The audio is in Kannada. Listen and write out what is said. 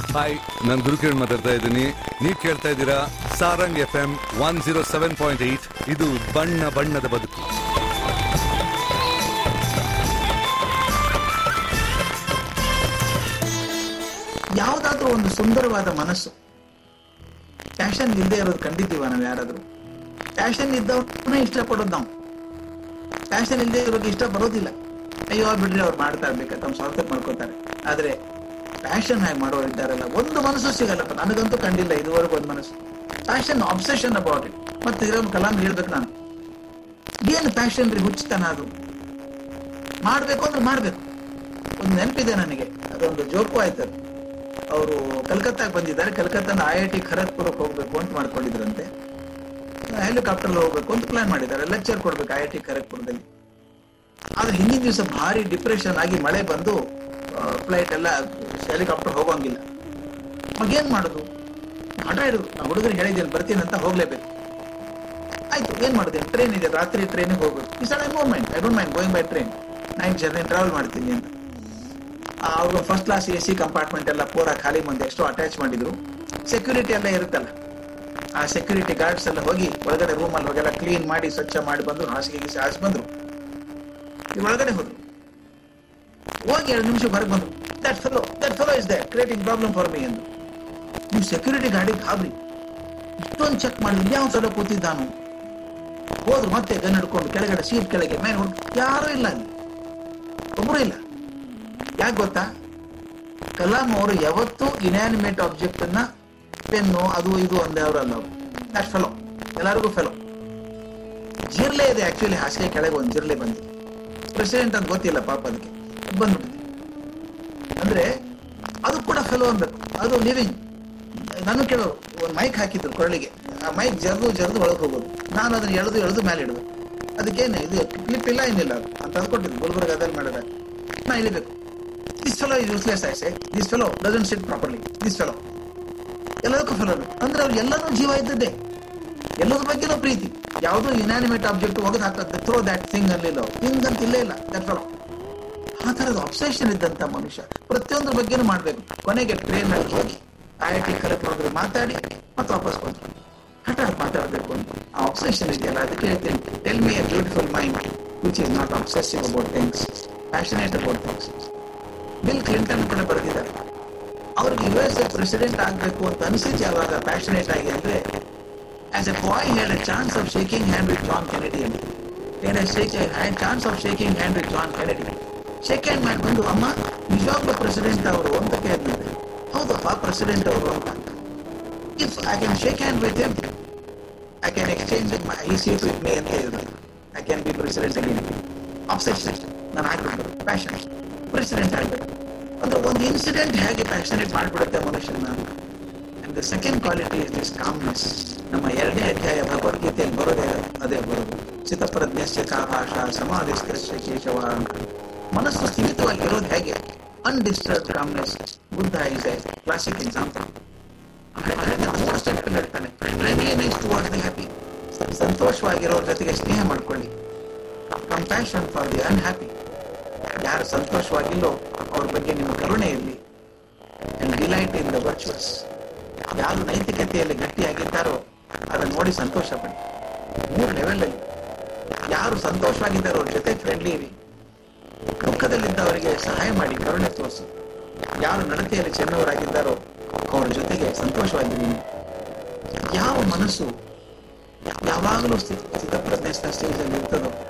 ಹಾಯ್ ನಾನು ಗುರುಕಿರಣ್ ಮಾತಾಡ್ತಾ ಇದ್ದೀನಿ ನೀವು ಕೇಳ್ತಾ ಇದ್ದೀರಾ Sarang F M one zero seven point eight ಇದು ಬಣ್ಣ ಬಣ್ಣದ ಬದುಕು ಯಾವುದಾದ್ರೂ ಒಂದು ಸುಂದರವಾದ ಮನಸ್ಸು ಪ್ಯಾಷನ್ ಇಲ್ಲದೆ ಇರೋದು ಕಂಡಿದ್ದೀವ ನಾವು ಯಾರಾದ್ರೂ ಪ್ಯಾಷನ್ ಇದ್ದವ್ರನ್ನೇ ಇಷ್ಟಪಡೋದು ನಾವು ಪ್ಯಾಷನ್ ಇಲ್ಲದೆ ಇರೋಕೆ ಇಷ್ಟ ಬರೋದಿಲ್ಲ ಅಯ್ಯೋ ಬಿಡ್ರಿ ಅವ್ರು ಮಾಡ್ತಾ ಇರ್ಬೇಕು ತಮ್ಮ ಸ್ವಾರ್ಥ ಮಾಡ್ಕೋತಾರೆ ಆದ್ರೆ ಪ್ಯಾಷನ್ ಆಗಿ ಮಾಡೋರು ಇದ್ದಾರಲ್ಲ ಒಂದು ಮನಸ್ಸು ಸಿಗಲ್ಲಪ್ಪ ನನಗಂತೂ ಕಂಡಿಲ್ಲ ಇದುವರೆಗೂ ಒಂದು ಮನಸ್ಸು ಪ್ಯಾಷನ್ ಅಬ್ಸೆಷನ್ ಅಬೌಟ್ ಇಟ್ ಮತ್ತೆ ಇರೋದು ಕಲಾಂ ಹೇಳ್ಬೇಕು ನಾನು ಏನು ಪ್ಯಾಷನ್ ರೀ ಹುಚ್ಚತನ ಅದು ಮಾಡ್ಬೇಕು ಅಂದ್ರೆ ಮಾಡ್ಬೇಕು ಒಂದು ನೆನಪಿದೆ ನನಗೆ ಅದೊಂದು ಜೋಕು ಆಯ್ತು ಅದು ಅವರು ಕಲ್ಕತ್ತಾಗ ಬಂದಿದ್ದಾರೆ ಕಲ್ಕತ್ತಾನ ಐ ಐ ಟಿ ಖರಗ್ಪುರಕ್ಕೆ ಹೋಗ್ಬೇಕು ಅಂತ ಮಾಡ್ಕೊಂಡಿದ್ರಂತೆ ಹೆಲಿಕಾಪ್ಟರ್ ಹೋಗ್ಬೇಕು ಅಂತ ಪ್ಲಾನ್ ಮಾಡಿದ್ದಾರೆ ಲೆಕ್ಚರ್ ಕೊಡ್ಬೇಕು ಐ ಐ ಟಿ ಖರಗ್ಪುರದಲ್ಲಿ ಆದ್ರೆ ಹಿಂದಿನ ದಿವಸ ಭಾರಿ ಡಿಪ್ರೆಷನ್ ಆಗಿ ಮಳೆ ಬಂದು ಫ್ಲೈಟ್ ಎಲ್ಲ ಹೆಲಿಕಾಪ್ಟರ್ ಹೋಗೋಂಗಿಲ್ಲ ಅವಾಗ ಏನ್ ಮಾಡೋದು ಹಠ ಹಿಡಿದು ನಾ ಹುಡುಗರಿಗೆ ಹೇಳಿದ್ದೇನೆ ಬರ್ತೀನಿ ಅಂತ ಹೋಗ್ಲೇಬೇಕು ಆಯ್ತು ಏನ್ ಮಾಡಿದೆ ಟ್ರೈನ್ ಇದೆ ರಾತ್ರಿ ಟ್ರೈನಿಗೆ ಹೋಗ್ಬೇಕು ಈ ಸಲ no mind I don't mind going by train night journey travel ಮಾಡ್ತೀನಿ ಅಂತ ಅವ್ರು first class A C compartment ಎಲ್ಲ ಪೂರಾ ಖಾಲಿ ಮುಂದೆ ಎಷ್ಟೋ ಅಟ್ಯಾಚ್ ಮಾಡಿದ್ರು ಸೆಕ್ಯೂರಿಟಿ ಎಲ್ಲ ಇರುತ್ತಲ್ಲ ಆ ಸೆಕ್ಯೂರಿಟಿ ಗಾರ್ಡ್ಸ್ ಎಲ್ಲ ಹೋಗಿ ಒಳಗಡೆ ರೂಮ್ ಅಲ್ಲಿ ಹೋಗೆಲ್ಲ ಕ್ಲೀನ್ ಮಾಡಿ ಸ್ವಚ್ಛ ಮಾಡಿ ಬಂದ್ರು ಹಾಸಿಗೆ ಗೀಸಿ ಹಾಸಿ ಬಂದ್ರು ಈ ಒಳಗಡೆ ಹೋದ್ರು ಹೋಗಿ ಎರಡು ನಿಮಿಷ ಹೊರಗೆ ಬಂದ್ರು that fellow that fellow is that creating problem for me ಎಂದು ನೀವು ಸೆಕ್ಯೂರಿಟಿ ಗಾರ್ಡಿಗೆ ಗಾಬರಿ ಇಷ್ಟೊಂದು ಚೆಕ್ ಮಾಡಿ ಯಾವ ಸಲ ಕೂತಿದ್ದಾನು ಹೋದ್ರು ಮತ್ತೆ ಗನ್ ಹಿಡ್ಕೊಂಡು ಕೆಳಗಡೆ ಸೀಟ್ ಕೆಳಗೆ ಮೇಲೆ ಹೊಡ್ ಯಾರೂ ಇಲ್ಲ ಅಲ್ಲಿ ಒಬ್ಬರು ಇಲ್ಲ ಯಾಕೆ ಗೊತ್ತಾ ಕಲಾಂ ಅವರು ಯಾವತ್ತೂ ಇನ್ಯಾನಿಮೇಟ್ ಆಬ್ಜೆಕ್ಟ್ ಅನ್ನ ಪೆನ್ನು ಅದು ಇದು ಅಂದವರಲ್ಲ ಅವರು ದಟ್ ಫೆಲೋ ಎಲ್ಲರಿಗೂ ಫೆಲೋ ಜಿರ್ಲೆ ಇದೆ ಆಕ್ಚುಲಿ ಹಾಸಿಗೆ ಕೆಳಗೆ ಒಂದು ಜಿರ್ಲೆ ಬಂದಿದೆ ಪ್ರೆಸಿಡೆಂಟ್ ಅಂತ ಗೊತ್ತಿಲ್ಲ ಪಾಪ ಅದಕ್ಕೆ ಬಂದ್ಬಿಟ್ಟಿದೆ ಅಂದ್ರೆ ಅದು ಕೂಡ ಫೆಲೋ ಅನ್ಬೇಕು ಅದು ಲಿವಿಂಗ್ ನಾನು ಕೇಳೋರು ಒಂದು ಮೈಕ್ ಹಾಕಿದ್ರು ಕೊರಳಿಗೆ ಆ ಮೈಕ್ ಜರ್ದು ಜರ್ದು ಒಳಗೆ ಹೋಗೋದು ನಾನು ಅದನ್ನ ಎಳೆದು ಎಳೆದು ಮೇಲೆ ಇಡಬೇಕು ಅದಕ್ಕೇನು ಇದು ಕ್ಲಿಪ್ ಇಲ್ಲ ಏನಿಲ್ಲ ಅದು ಅಂತ ಅಂದ್ಕೊಟ್ಟಿದ್ದು ಗುಲ್ಬರ್ಗ ಅದಲ್ಲಿ ಮಾಡಿದಾಗ ನಾ ಇಳಿಬೇಕು this fellow is useless I say this fellow doesn't sit properly this fellow ಎಲ್ಲದಕ್ಕೂ ಫೆಲೋ ಅಂದ್ರೆ ಅವ್ರು ಎಲ್ಲನೂ ಜೀವ ಇದ್ದದ್ದೇ ಎಲ್ಲದ್ರ ಬಗ್ಗೆನೂ ಪ್ರೀತಿ ಯಾವುದೋ ಇನಾನಿಮೇಟ್ ಆಬ್ಜೆಕ್ಟ್ ಒಗದು ಹಾಕತ್ತೆ ಥ್ರೋ ದ್ಯಾಟ್ ಥಿಂಗ್ ಅಲ್ಲಿಲ್ಲ ಥಿಂಗ್ ಅಂತ ಇಲ್ಲೇ ಇಲ್ಲ ದಟ್ ಫೆಲೋ ಆ ಥರದ ಅಬ್ಸೆಷನ್ ಇದ್ದಂತ ಮನುಷ್ಯ ಪ್ರತಿಯೊಂದ್ರ ಬಗ್ಗೆನೂ ಮಾಡ್ಬೇಕು ಕೊನೆಗೆ ಟ್ರೈನ್ ಅಲ್ಲಿ ಹೋಗಿ ಐ ಐ ಟಿ ಕರೆಕ್ಟ್ ಮಾತಾಡಿ ಮತ್ತೆ ವಾಪಸ್ ಬಂದ್ರು ಹಠಾತ್ ಮಾತಾಡಬೇಕು ಅಂತ ಆ ಅಬ್ಸೆಷನ್ ಇದೆಯಲ್ಲ ಅದಕ್ಕೆ ಹೇಳ್ತೀನಿ tell me a beautiful mind which is not obsessive about things passionate about things Bill Clinton ಕೂಡ ಬರೆದಿದ್ದಾರೆ ಅವ್ರಿಗೆ ಯು ಎಸ್ ಎ ಪ್ರೆಸಿಡೆಂಟ್ ಆಗಬೇಕು ಅಂತ ಅನಿಸಿದ್ದು ಯಾವಾಗ ಪ್ಯಾಷನೇಟ್ ಆಗಿ ಅಂದ್ರೆ as a boy had a chance of shaking hand with John Kennedy ಅಂತ ಏನೇ shake hand chance of shaking hand with John Kennedy shake hand ಮಾಡಿ ಬಂದು ಅಮ್ಮ ನಿಜವಾಗ್ಲೂ ಪ್ರೆಸಿಡೆಂಟ್ ಅವರು ಅಂತ ಕೇಳಿದ್ರೆ ಹೌದಪ್ಪ ಪ್ರೆಸಿಡೆಂಟ್ ಅವರು ಅಂತ if I can shake hand with him I can exchange ಈ ಸೀಟ್ ವಿತ್ ಮೇ ಅಂತ ಹೇಳಿದ್ರು I can be president again obsession ನಾನು ಆಗ್ಬಿಡ್ಬೇಕು ಪ್ಯಾಷನ್ ಪ್ರೆಸಿಡೆಂಟ್ ಆಗ್ಬೇಕು ಅಂದ್ರೆ ಒಂದು ಇನ್ಸಿಡೆಂಟ್ ಹೇಗೆ ಪ್ಯಾಷನೇಟ್ ಮಾಡಿಬಿಡುತ್ತೆ ಮನುಷ್ಯನ and the second quality is this calmness ನಮ್ಮ ಎರಡನೇ ಅಧ್ಯಾಯ ಭಗವದ್ಗೀತೆಯಲ್ಲಿ ಬರೋದೇ ಅದೇ ಬರೋದು ಚಿತ್ತಪ್ರಜ್ಞಸ್ಯ ಕಾ ಭಾಷಾ ಸಮಾಧಿಸ್ಕೃಷ್ಯ ಕೇಶವ ಮನಸ್ಸು ಸ್ಥಿಮಿತವಾಗಿರೋದು ಹೇಗೆ undisturb calmness Buddha is a classic example ಮೂರು ಸ್ಟೆಪ್ ಹೇಳ್ತಾನೆ ಹ್ಯಾಪಿ ಸಂತೋಷವಾಗಿರೋರ ಜೊತೆಗೆ ಸ್ನೇಹ ಮಾಡ್ಕೊಳ್ಳಿ ಕಂಪ್ಯಾಷನ್ ಫಾರ್ ದಿ ಅನ್ಹ್ಯಾಪಿ ಯಾರು ಸಂತೋಷವಾಗಿಲ್ಲೋ ಅವ್ರ ಬಗ್ಗೆ ನಿಮ್ಮ ಕರುಣೆ ಇರಲಿ and delight in the virtuous ಯಾರು ನೈತಿಕತೆಯಲ್ಲಿ ಗಟ್ಟಿಯಾಗಿದ್ದಾರೋ ಅದನ್ನು ನೋಡಿ ಸಂತೋಷ ಪಡಿ ಮೂರು ಲೆವೆಲ್ ಅಲ್ಲಿ ಯಾರು ಸಂತೋಷವಾಗಿದ್ದಾರೋ ಅವ್ರ ಜೊತೆ ಫ್ರೆಂಡ್ಲಿ ಇರಿ ದುಃಖದಲ್ಲಿದ್ದವರಿಗೆ ಸಹಾಯ ಮಾಡಿ ಕರುಣೆ ತೋರಿಸಿ ಯಾರು ನಡತೆಯಲ್ಲಿ ಚೆನ್ನವರಾಗಿದ್ದಾರೋ ಅವರ ಜೊತೆಗೆ ಸಂತೋಷವಾಗಿರಿ ಯಾವ ಮನಸ್ಸು ಯಾವಾಗಲೂ ಸ್ಥಿತ ಪ್ರಜ್ಞೆ ಸ್ಟೇಜಲ್ಲಿ ಇರ್ತದೋ